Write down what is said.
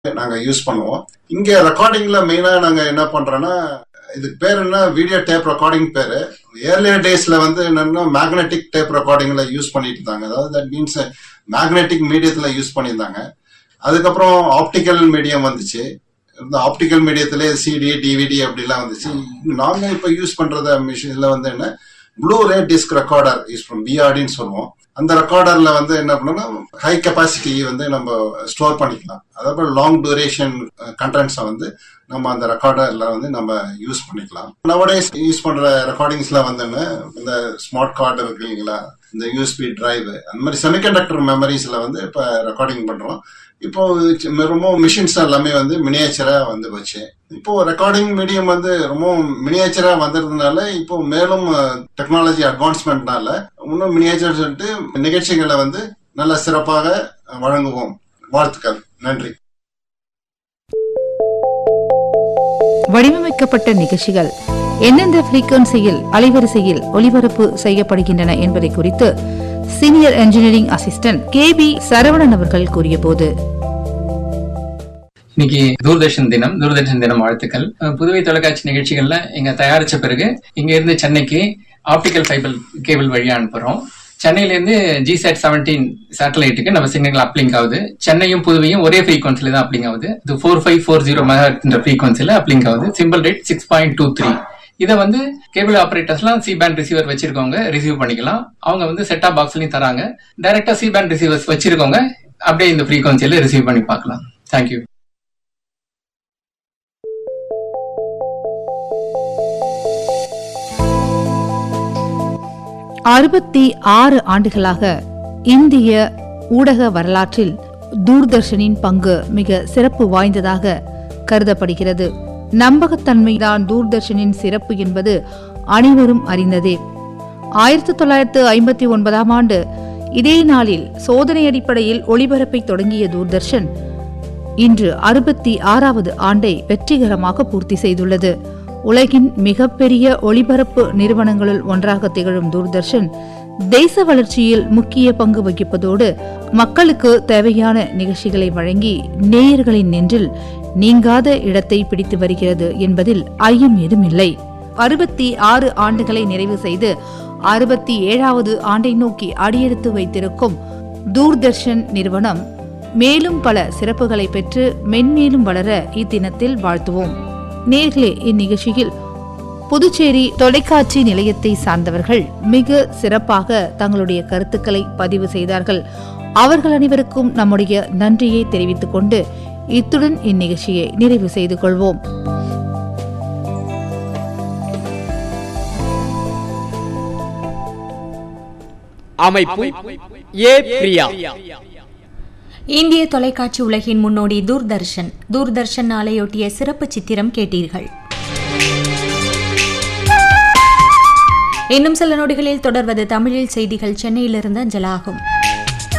நாங்க யூஸ் பண்ணுவோம் இங்க ரெக்கார்டிங்ல மெயினா நாங்க என்ன பண்றோம்னா இதுக்கு பேர் என்ன வீடியோ டேப் ரெக்கார்டிங் பேரு ஏர்லியர் டேஸ்ல வந்து என்னன்னா மேக்னெட்டிக் டேப் ரெக்கார்டிங்ல யூஸ் பண்ணிட்டு இருந்தாங்க அதாவது தட் மீன்ஸ் மேக்னெட்டிக் மீடியத்துல யூஸ் பண்ணியிருந்தாங்க அதுக்கப்புறம் ஆப்டிக்கல் மீடியம் வந்துச்சு இந்த ஆப்டிக்கல் மீடியத்திலே சிடி டிவிடி அப்படிலாம் வந்துச்சு நாங்க இப்ப யூஸ் பண்றத மிஷின்ல வந்து என்ன blu ray disc recorder use பண்ணுவோம் பிஆர்டின்னு சொல்லுவோம் அந்த ரெக்கார்டர்ல வந்து என்ன பண்ணோம்னா ஹை கெப்பாசிட்டி வந்து நம்ம ஸ்டோர் பண்ணிக்கலாம் அதாவது லாங் டூரேஷன் கண்டென்ட்ஸை வந்து நம்ம அந்த ரெக்கார்டர்ல வந்து நம்ம யூஸ் பண்ணிக்கலாம் நவடேஸ் யூஸ் பண்ற ரெக்கார்டிங்ஸ்ல வந்து என்ன இந்த ஸ்மார்ட் கார்டு இருக்கு இல்லைங்களா இந்த யூஎஸ்பி டிரைவ் அந்த மாதிரி செமிகண்டக்டர் மெமரிஸ்ல வந்து இப்ப ரெக்கார்டிங் பண்றோம் இப்போ சி- ரொம்ப மிஷின்ஸ் எல்லாமே வந்து மினியேச்சரா வந்து போச்சு இப்போ ரெக்கார்டிங் மீடியம் வந்து ரொம்ப மினியேச்சரா வந்ததுனால இப்போ மேலும் டெக்னாலஜி அட்வான்ஸ்மெண்ட்னால இன்னும் மினியேச்சர் சொல்லிட்டு நிகழ்ச்சிகளை வந்து நல்ல சிறப்பாக வழங்குவோம் வாழ்த்துக்கள் நன்றி வடிவமைக்கப்பட்ட நிகழ்ச்சிகள் எந்தெந்த ஃப்ரீக்வன்சியில் அலைவரிசையில் ஒலிபரப்பு செய்யப்படுகின்றன என்பதை குறித்து senior engineering assistant K P Saravanan அவர்கள் கூறியபோது இன்னைக்கு தூர்தர்ஷன் தினம் தூர்தர்ஷன் தினம் வாழ்த்துக்கள் அஹ் புதுவை தொலைக்காட்சி நிகழ்ச்சிகள்ல எங்க தயாரிச்ச பிறகு இங்க இருந்து சென்னைக்கு ஆப்டிக்கல் ஃபைபர் கேபிள் வழியா அனுப்புறோம் சென்னையில இருந்து ஜிசாட் செவன்டீன் சேட்டலைட்டுக்கு நம்ம சிக்னல் அப்ளிங்க் ஆகுது சென்னையும் புதுவையும் ஒரே ஃப்ரீக்வன்சில தான் அப்ளிங் ஆகுது இது ஃபோர் ஃபைவ் ஃபோர் ஜீரோ மெகாஹெர்ட்ன்ற ஃப்ரீக்வன்சில அப்ளிங்க் ஆகுது symbol rate six point two three இதை வந்து கேபிள் ஆபரேட்டர்ஸ்லாம் சி பேண்ட் ரிசீவர் வச்சிருக்கவங்க ரிசீவ் பண்ணிக்கலாம் அவங்க வந்து செட்டா பாக்ஸ்லயும் தராங்க டைரக்டா சி பேண்ட் ரிசீவர்ஸ் வச்சிருக்கவங்க அப்படியே இந்த ஃப்ரீக்வன்சியில ரிசீவ் பண்ணி பார்க்கலாம் தேங்க்யூ அறுபத்தி ஆறு ஆண்டுகளாக இந்திய ஊடக வரலாற்றில் தூர்தர்ஷனின் பங்கு மிக சிறப்பு வாய்ந்ததாக கருதப்படுகிறது நம்பகத்தன்மைதான் தூர்தர்ஷனின் சிறப்பு என்பது அனைவரும் அறிந்ததே ஆயிரத்தி தொள்ளாயிரத்து ஐம்பத்தி ஒன்பதாம் ஆண்டு இதே நாளில் சோதனை அடிப்படையில் ஒளிபரப்பை தொடங்கிய தூர்தர்ஷன் இன்று அறுபத்தி ஆறாவது ஆண்டை வெற்றிகரமாக பூர்த்தி செய்துள்ளது உலகின் மிகப்பெரிய ஒளிபரப்பு நிறுவனங்களுள் ஒன்றாக திகழும் தூர்தர்ஷன் தேச வளர்ச்சியில் முக்கிய பங்கு வகிப்பதோடு மக்களுக்கு தேவையான நிகழ்ச்சிகளை வழங்கி நேயர்களின் நெஞ்சில் நீங்காத இடத்தை பிடித்து வருகிறது என்பதில் ஐயம் ஏதுமில்லை அறுபத்தி ஆறு ஆண்டுகளை நிறைவு செய்து அறுபத்தி ஏழாவது ஆண்டை நோக்கி அடியெடுத்து வைத்திருக்கும் தூர்தர்ஷன் நிறுவனம் மேலும் பல சிறப்புகளை பெற்று மென்மேலும் வளர இத்தினத்தில் வாழ்த்துவோம் நேர்களே இந்நிகழ்ச்சியில் புதுச்சேரி தொலைக்காட்சி நிலையத்தை சார்ந்தவர்கள் மிக சிறப்பாக தங்களுடைய கருத்துக்களை பதிவு செய்தார்கள் அவர்கள் அனைவருக்கும் நம்முடைய நன்றியை தெரிவித்துக் கொண்டு இத்துடன் இந்நிகழ்ச்சியை நிறைவு செய்து கொள்வோம் அமைப்பு ஏ பிரியா இந்திய தொலைக்காட்சி உலகின் முன்னோடி தூர்தர்ஷன் தூர்தர்ஷன் நாளையொட்டிய சிறப்பு சித்திரம் கேட்டீர்கள் இன்னும் சில நொடிகளில் தொடர்வது தமிழில் செய்திகள் சென்னையிலிருந்து அஞ்சலாகும்